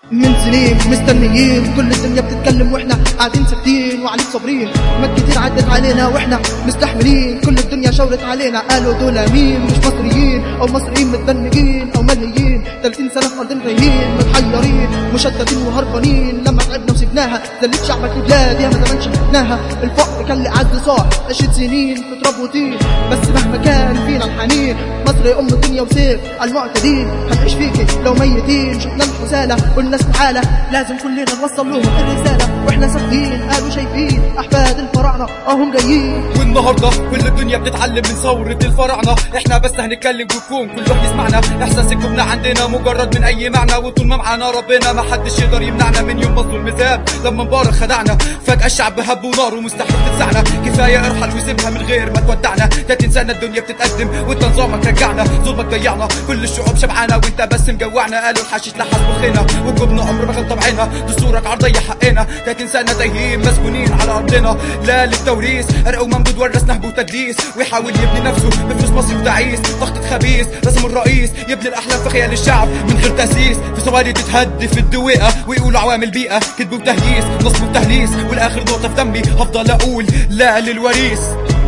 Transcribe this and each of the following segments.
من سنين مستنيين كل الدنيا بتتكلم واحنا قاعدين ساكتين وعليك صابرين ما كتير عدت علينا واحنا مستحملين كل الدنيا شاورت علينا قالوا دول مين مش مصريين او مصريين متدنجين او مليين 30 سنه في ارض الغيين متحيرين مشتتين وهربانين لما تعبنا وسبناها ذلت شعبك لبلاد يا ما زمان شفناها الفقر كان لي عز صاح عشت سنين في تراب وطين بس مهما كان فينا الحنين مصر ام الدنيا وسيف على المعتدين هنعيش فيكي لو ميتين شفنا الحسالة والناس تعالى لازم كلنا نوصل لهم الرسالة واحنا ساكتين قالوا شايفين احفاد الفراعنة اهم جايين والنهارده كل الدنيا بتتعلم من ثورة الفراعنة احنا بس هنتكلم ويكون كل واحد يسمعنا احساس الجبنة عندنا مجرد من اي معنى وطول ما معانا ربنا ما حدش يقدر يمنعنا من يوم مصر المذاب لما مبارك خدعنا فجأة الشعب هب ونار ومستحيل تنزعنا كفاية ارحل وسيبها من غير ما تودعنا 30 سنة الدنيا بتتقدم وانت نظامك رجعنا ظلمك ضيعنا كل الشعوب شبعانة وانت بس مجوعنا قالوا الحشيش لحس مخنا والجبن عمر ما كان طبعنا دستورك عرضية حقنا 30 سنة تايهين مسكونين على ارضنا لا للتوريث ارقوا ممدود ورث نهب وتدليس ويحاول يبني نفسه بفلوس مصر وتعيس ضغطة خبيث رسم الرئيس يبني الاحلام في خيال الشعب من غير تاسيس في ثواني تتهد في الدويقة ويقولوا عوامل بيئة كذب وتهييس نصب وتهليس والاخر نقطة في دمي هفضل اقول لا للوريث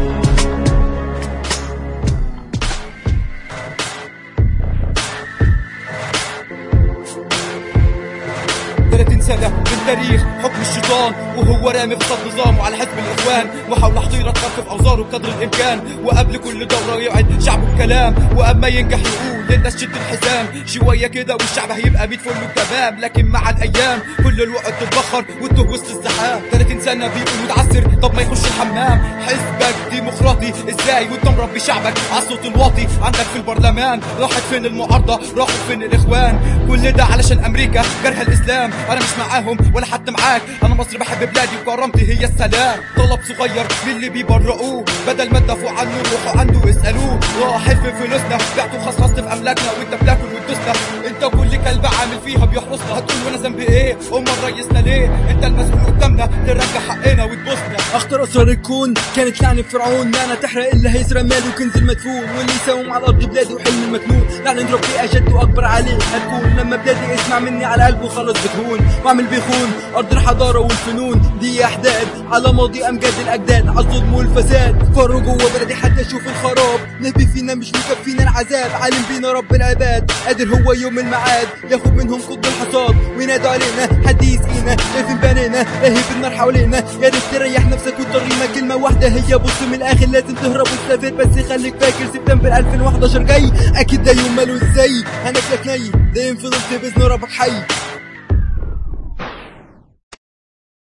30 سنة من تاريخ حكم الشيطان وهو رامي في صد نظامه على حزب الإخوان وحاول تحضير تخفف أوزاره بقدر الإمكان وقبل كل دورة يعد شعبه الكلام وأما ينجح يقول للناس شد الحزام شوية كده والشعب هيبقى ميت فل وتمام لكن مع الأيام كل الوقت تتبخر وتتوه وسط الزحام 30 سنة بيقول متعسر طب ما يخش الحمام حزبك ديمقراطي ازاي وانت مربي شعبك على الصوت الواطي عندك في البرلمان راحت فين المعارضة راحت فين الإخوان كل ده علشان أمريكا كره الإسلام أنا مش معاهم ولا حتى معاك أنا مصر بحب بلادي وكرامتي هي السلام طلب صغير للي بيبرئوه بدل ما تدافعوا عنه روحوا عنده واسألوه راحت في فلوسنا بعتوا خصخصت في أملاكنا وانت بتاكل وتدوسنا انت كل كلب عامل فيها بيحرسنا هتقول وانا ذنبي ايه امال ريسنا ليه انت المسؤول قدامنا ترجع حقنا وتبوسنا اخطر اسرار الكون كانت لعنة فرعون لعنة تحرق اللي هيسرق ماله وكنز المدفون واللي يساوم على الارض بلادي وحلم المكنون لعنة نضرب فيه اشد واكبر عليه هتكون لما بلادي اسمع مني على قلبه خلاص بتهون واعمل بيخون ارض الحضارة والفنون دي احداد على ماضي امجاد الاجداد على الظلم والفساد فروا جوه بلدي حتى اشوف الخراب نبي فينا مش مكفينا العذاب عالم بينا رب العباد قادر هو يوم الميعاد ياخد منهم قطب الحصاد وينادوا علينا حد يسقينا شايفين بنينا لهيب النار حوالينا يا ريت تريح نفسك وتضرينا كلمة واحدة هي بص من الاخر لازم تهرب وتسافر بس خليك فاكر سبتمبر 2011 جاي اكيد ده يوم ماله ازاي هناكلك ني دايم فضلت باذن ربك حي